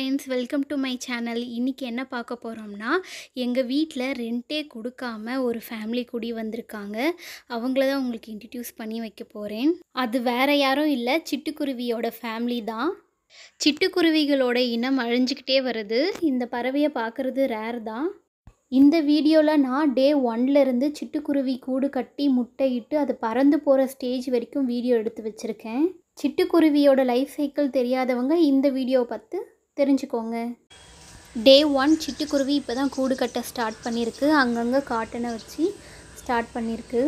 friends welcome to my channel இன்றைக்கி என்ன பார்க்க போகிறோம்னா எங்கள் வீட்டில் ரெண்ட்டே கொடுக்காம ஒரு ஃபேமிலி கூடி வந்திருக்காங்க அவங்கள தான் உங்களுக்கு இன்ட்ரடியூஸ் பண்ணி வைக்க போகிறேன் அது வேறு யாரும் இல்லை சிட்டுக்குருவியோட ஃபேமிலி தான் சிட்டுக்குருவிகளோட இனம் அழிஞ்சிக்கிட்டே வருது இந்த பறவையை பார்க்குறது ரேர் தான் இந்த வீடியோவில் நான் டே ஒன்லேருந்து சிட்டுக்குருவி கூடு கட்டி முட்டையிட்டு அது பறந்து போகிற ஸ்டேஜ் வரைக்கும் வீடியோ எடுத்து வச்சுருக்கேன் சிட்டுக்குருவியோட லைஃப் சைக்கிள் தெரியாதவங்க இந்த வீடியோவை பார்த்து தெரிஞ்சுக்கோங்க டே ஒன் சிட்டுக்குருவி இப்போ தான் கூடு கட்ட ஸ்டார்ட் பண்ணியிருக்கு அங்கங்கே காட்டனை வச்சு ஸ்டார்ட் பண்ணியிருக்கு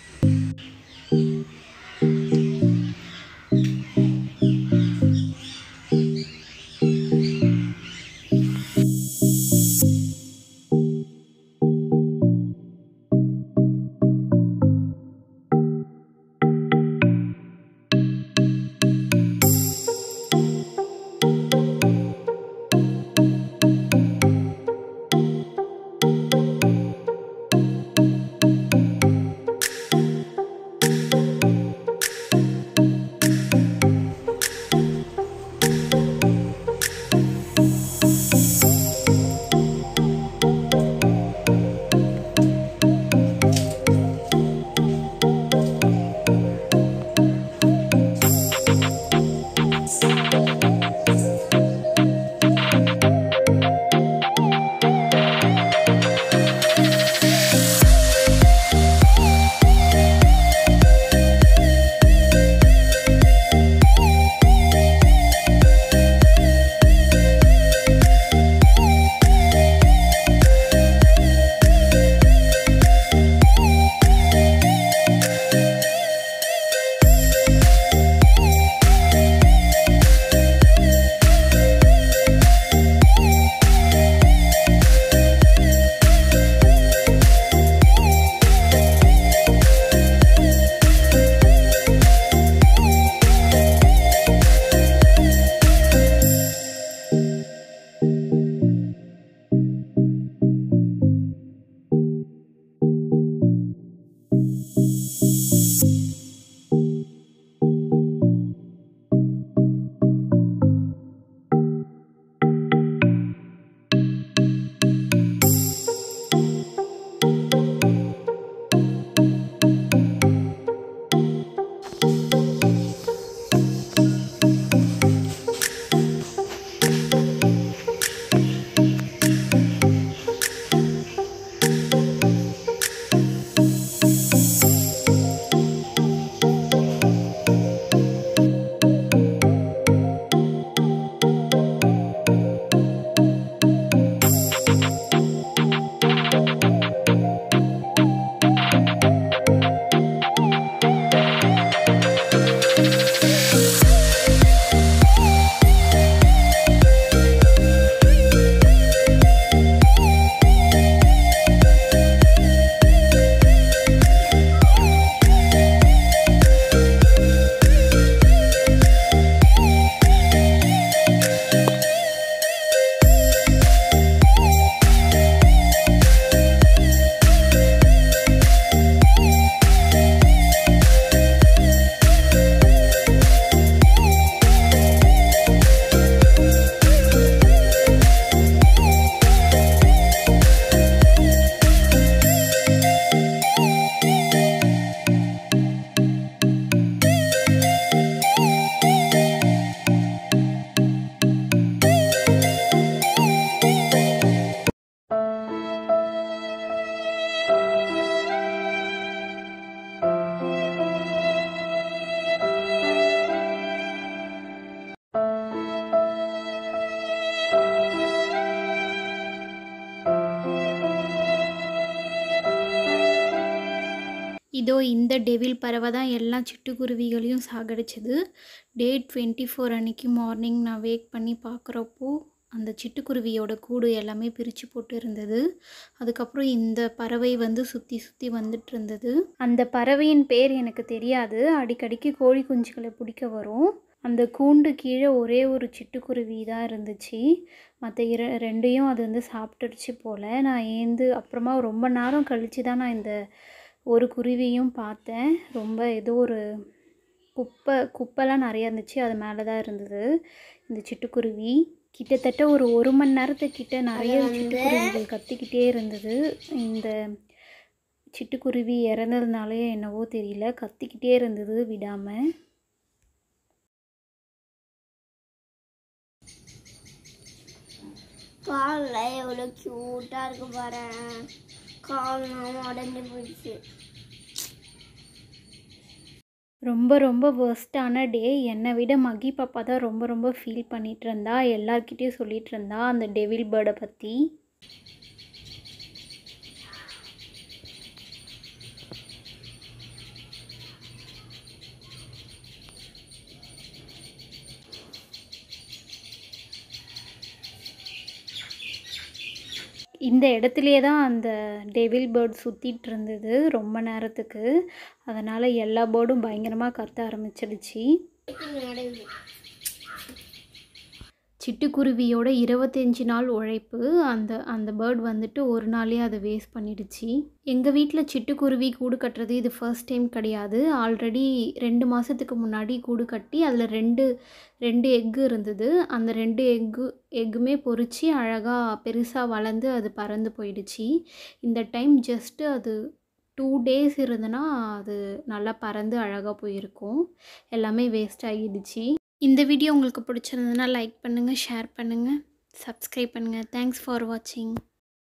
இதோ இந்த டெவில் பறவை தான் எல்லா சிட்டுக்குருவிகளையும் சாகடிச்சது டே டுவெண்ட்டி ஃபோர் அன்னைக்கு மார்னிங் நான் வேக் பண்ணி பார்க்குறப்போ அந்த சிட்டுக்குருவியோட கூடு எல்லாமே பிரித்து போட்டு இருந்தது அதுக்கப்புறம் இந்த பறவை வந்து சுற்றி சுற்றி வந்துட்டு இருந்தது அந்த பறவையின் பேர் எனக்கு தெரியாது அடிக்கடிக்கு கோழி குஞ்சுகளை பிடிக்க வரும் அந்த கூண்டு கீழே ஒரே ஒரு சிட்டுக்குருவி தான் இருந்துச்சு மற்ற இர ரெண்டையும் அது வந்து சாப்பிட்டுடுச்சு போல் நான் ஏந்து அப்புறமா ரொம்ப நேரம் கழித்து தான் நான் இந்த ஒரு குருவியும் பார்த்தேன் ரொம்ப ஏதோ ஒரு குப்பை குப்பைலாம் நிறையா இருந்துச்சு அது மேலே தான் இருந்தது இந்த சிட்டுக்குருவி கிட்டத்தட்ட ஒரு ஒரு மணி நேரத்துக்கிட்ட நிறைய சிட்டுக்குருவிகள் கத்திக்கிட்டே இருந்தது இந்த சிட்டுக்குருவி இறந்ததுனாலே என்னவோ தெரியல கத்திக்கிட்டே இருந்தது விடாமல் காலில் எவ்வளோ க்யூட்டாக இருக்கு பாரு கால்லாம் உடஞ்சி போயிடுச்சு ரொம்ப ரொம்ப வேர்ஸ்டான டே என்னை விட மகி பாப்பா தான் ரொம்ப ரொம்ப ஃபீல் பண்ணிகிட்டு இருந்தா எல்லார்கிட்டேயும் சொல்லிகிட்டு இருந்தா அந்த டெவில் பேர்டை பற்றி இந்த இடத்துலையே தான் அந்த டெவில் பேர்ட் சுற்றிட்டு இருந்தது ரொம்ப நேரத்துக்கு அதனால் எல்லா பேர்டும் பயங்கரமாக கத்த ஆரம்பிச்சிடுச்சு நடக்குது சிட்டுக்குருவியோட இருபத்தஞ்சி நாள் உழைப்பு அந்த அந்த பேர்ட் வந்துட்டு ஒரு நாளே அதை வேஸ்ட் பண்ணிடுச்சு எங்கள் வீட்டில் சிட்டுக்குருவி கூடு கட்டுறது இது ஃபர்ஸ்ட் டைம் கிடையாது ஆல்ரெடி ரெண்டு மாதத்துக்கு முன்னாடி கூடு கட்டி அதில் ரெண்டு ரெண்டு எக்கு இருந்தது அந்த ரெண்டு எக்கு எக்குமே பொறிச்சு அழகாக பெருசாக வளர்ந்து அது பறந்து போயிடுச்சு இந்த டைம் ஜஸ்ட்டு அது டூ டேஸ் இருந்ததுன்னா அது நல்லா பறந்து அழகாக போயிருக்கும் எல்லாமே வேஸ்ட் ஆகிடுச்சு இந்த வீடியோ உங்களுக்கு பிடிச்சிருந்ததுன்னா லைக் பண்ணுங்கள் ஷேர் பண்ணுங்கள் சப்ஸ்கிரைப் பண்ணுங்கள் தேங்க்ஸ் ஃபார் வாட்சிங்